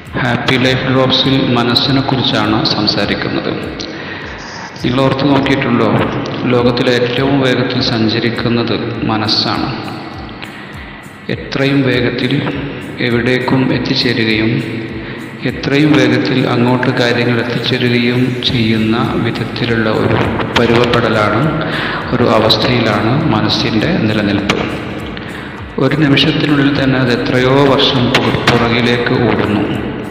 happy life ഡ്രോപ്സിൽ മനസ്സിനെ കുറിച്ചാണ് സംസാരിക്കുന്നത് നിങ്ങൾ ഓർത്ത് നോക്കിയിട്ടുണ്ടോ ലോകത്തിലെ ഏറ്റവും വേഗത്തിൽ സഞ്ചരിക്കുന്നത് മനസ്സാണ് എത്രയും വേഗത്തിൽ എവിടേക്കും എത്തിച്ചേരുകയും എത്രയും വേഗത്തിൽ അങ്ങോട്ട് കാര്യങ്ങൾ എത്തിച്ചേരുകയും ചെയ്യുന്ന വിധത്തിലുള്ള ഒരു പരുവപ്പെടലാണ് ഒരു അവസ്ഥയിലാണ് മനസ്സിൻ്റെ നിലനിൽപ്പ് ഒരു നിമിഷത്തിനുള്ളിൽ തന്നെ അത് എത്രയോ വർഷം പുറ- പുറകിലേക്ക് ഓടുന്നു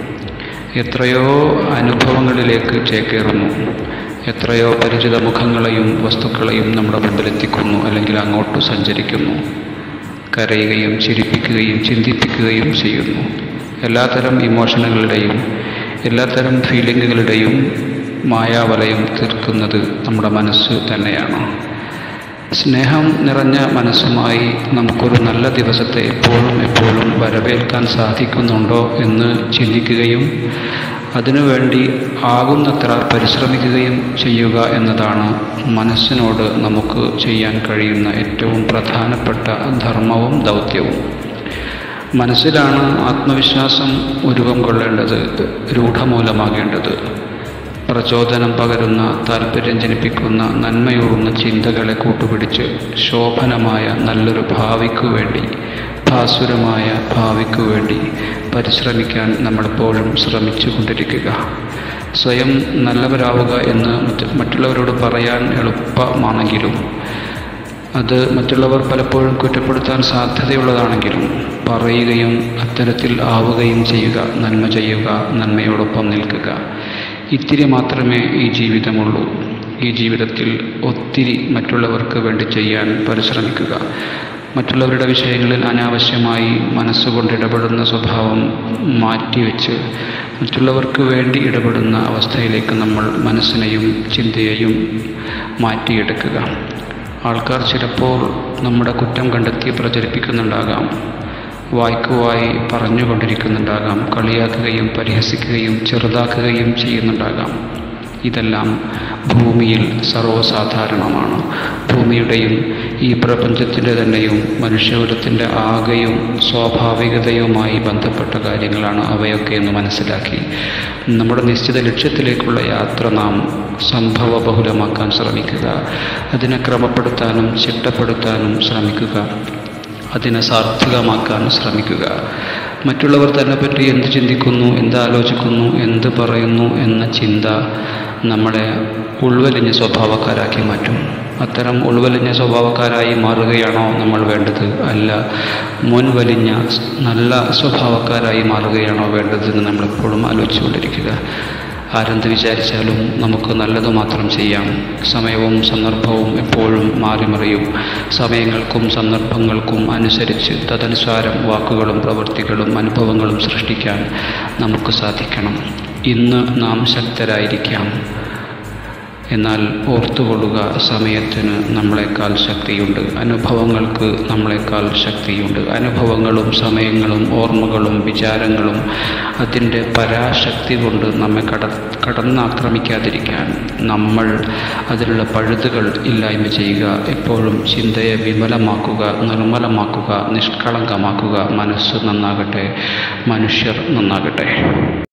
എത്രയോ അനുഭവങ്ങളിലേക്ക് ചേക്കേറുന്നു എത്രയോ പരിചിത മുഖങ്ങളെയും വസ്തുക്കളെയും നമ്മുടെ മുമ്പിലെത്തിക്കുന്നു അല്ലെങ്കിൽ അങ്ങോട്ട് സഞ്ചരിക്കുന്നു കരയുകയും ചിരിപ്പിക്കുകയും ചിന്തിപ്പിക്കുകയും ചെയ്യുന്നു എല്ലാത്തരം ഇമോഷനുകളുടെയും എല്ലാത്തരം ഫീലിങ്ങുകളുടെയും മായാവലയം തീർക്കുന്നത് നമ്മുടെ മനസ്സ് തന്നെയാണ് സ്നേഹം നിറഞ്ഞ മനസ്സുമായി നമുക്കൊരു നല്ല ദിവസത്തെ എപ്പോഴും എപ്പോഴും വരവേൽക്കാൻ സാധിക്കുന്നുണ്ടോ എന്ന് ചിന്തിക്കുകയും അതിനുവേണ്ടി ആകുന്നത്ര പരിശ്രമിക്കുകയും ചെയ്യുക എന്നതാണ് മനസ്സിനോട് നമുക്ക് ചെയ്യാൻ കഴിയുന്ന ഏറ്റവും പ്രധാനപ്പെട്ട ധർമ്മവും ദൗത്യവും മനസ്സിലാണ് ആത്മവിശ്വാസം ഉരുവം കൊള്ളേണ്ടത് രൂഢമൂലമാകേണ്ടത് പ്രചോദനം പകരുന്ന താല്പര്യം ജനിപ്പിക്കുന്ന നന്മയൂറുന്ന ചിന്തകളെ കൂട്ടുപിടിച്ച് ശോഭനമായ നല്ലൊരു ഭാവിക്കു വേണ്ടി ഭാസുരമായ ഭാവിക്കു വേണ്ടി പരിശ്രമിക്കാൻ നമ്മളെപ്പോഴും ശ്രമിച്ചു കൊണ്ടിരിക്കുക സ്വയം നല്ലവരാവുക എന്ന് മറ്റ് മറ്റുള്ളവരോട് പറയാൻ എളുപ്പമാണെങ്കിലും അത് മറ്റുള്ളവർ പലപ്പോഴും കുറ്റപ്പെടുത്താൻ സാധ്യതയുള്ളതാണെങ്കിലും പറയുകയും അത്തരത്തിൽ ആവുകയും ചെയ്യുക നന്മ ചെയ്യുക നന്മയോടൊപ്പം നിൽക്കുക ഇത്തിരി മാത്രമേ ഈ ജീവിതമുള്ളൂ ഈ ജീവിതത്തിൽ ഒത്തിരി മറ്റുള്ളവർക്ക് വേണ്ടി ചെയ്യാൻ പരിശ്രമിക്കുക മറ്റുള്ളവരുടെ വിഷയങ്ങളിൽ അനാവശ്യമായി മനസ്സുകൊണ്ട് ഇടപെടുന്ന സ്വഭാവം മാറ്റിവെച്ച് മറ്റുള്ളവർക്ക് വേണ്ടി ഇടപെടുന്ന അവസ്ഥയിലേക്ക് നമ്മൾ മനസ്സിനെയും ചിന്തയെയും മാറ്റിയെടുക്കുക ആൾക്കാർ ചിലപ്പോൾ നമ്മുടെ കുറ്റം കണ്ടെത്തി പ്രചരിപ്പിക്കുന്നുണ്ടാകാം വായ്ക്കുവായി പറഞ്ഞുകൊണ്ടിരിക്കുന്നുണ്ടാകാം കളിയാക്കുകയും പരിഹസിക്കുകയും ചെറുതാക്കുകയും ചെയ്യുന്നുണ്ടാകാം ഇതെല്ലാം ഭൂമിയിൽ സർവ്വസാധാരണമാണ് ഭൂമിയുടെയും ഈ പ്രപഞ്ചത്തിൻ്റെ തന്നെയും മനുഷ്യകുലത്തിൻ്റെ ആകെയും സ്വാഭാവികതയുമായി ബന്ധപ്പെട്ട കാര്യങ്ങളാണ് അവയൊക്കെ എന്ന് മനസ്സിലാക്കി നമ്മുടെ നിശ്ചിത ലക്ഷ്യത്തിലേക്കുള്ള യാത്ര നാം സംഭവബഹുലമാക്കാൻ ശ്രമിക്കുക അതിനെ ക്രമപ്പെടുത്താനും ചിട്ടപ്പെടുത്താനും ശ്രമിക്കുക അതിനെ സാർത്ഥകമാക്കാൻ ശ്രമിക്കുക മറ്റുള്ളവർ തന്നെപ്പറ്റി എന്ത് ചിന്തിക്കുന്നു എന്ത് ആലോചിക്കുന്നു എന്ത് പറയുന്നു എന്ന ചിന്ത നമ്മളെ ഉൾവലിഞ്ഞ സ്വഭാവക്കാരാക്കി മാറ്റും അത്തരം ഉൾവലിഞ്ഞ സ്വഭാവക്കാരായി മാറുകയാണോ നമ്മൾ വേണ്ടത് അല്ല മുൻവലിഞ്ഞ നല്ല സ്വഭാവക്കാരായി മാറുകയാണോ വേണ്ടതെന്ന് നമ്മളെപ്പോഴും ആലോചിച്ചുകൊണ്ടിരിക്കുക ആരെന്ത് വിചാരിച്ചാലും നമുക്ക് നല്ലത് മാത്രം ചെയ്യാം സമയവും സന്ദർഭവും എപ്പോഴും മാറിമറിയും സമയങ്ങൾക്കും സന്ദർഭങ്ങൾക്കും അനുസരിച്ച് തദനുസാരം വാക്കുകളും പ്രവൃത്തികളും അനുഭവങ്ങളും സൃഷ്ടിക്കാൻ നമുക്ക് സാധിക്കണം ഇന്ന് നാം ശക്തരായിരിക്കാം എന്നാൽ ഓർത്തുകൊള്ളുക സമയത്തിന് നമ്മളെക്കാൾ ശക്തിയുണ്ട് അനുഭവങ്ങൾക്ക് നമ്മളെക്കാൾ ശക്തിയുണ്ട് അനുഭവങ്ങളും സമയങ്ങളും ഓർമ്മകളും വിചാരങ്ങളും അതിൻ്റെ പരാശക്തി കൊണ്ട് നമ്മെ കട കടന്നാക്രമിക്കാതിരിക്കാൻ നമ്മൾ അതിനുള്ള പഴുതുകൾ ഇല്ലായ്മ ചെയ്യുക എപ്പോഴും ചിന്തയെ വിമലമാക്കുക നിർമ്മലമാക്കുക നിഷ്കളങ്കമാക്കുക മനസ്സ് നന്നാകട്ടെ മനുഷ്യർ നന്നാകട്ടെ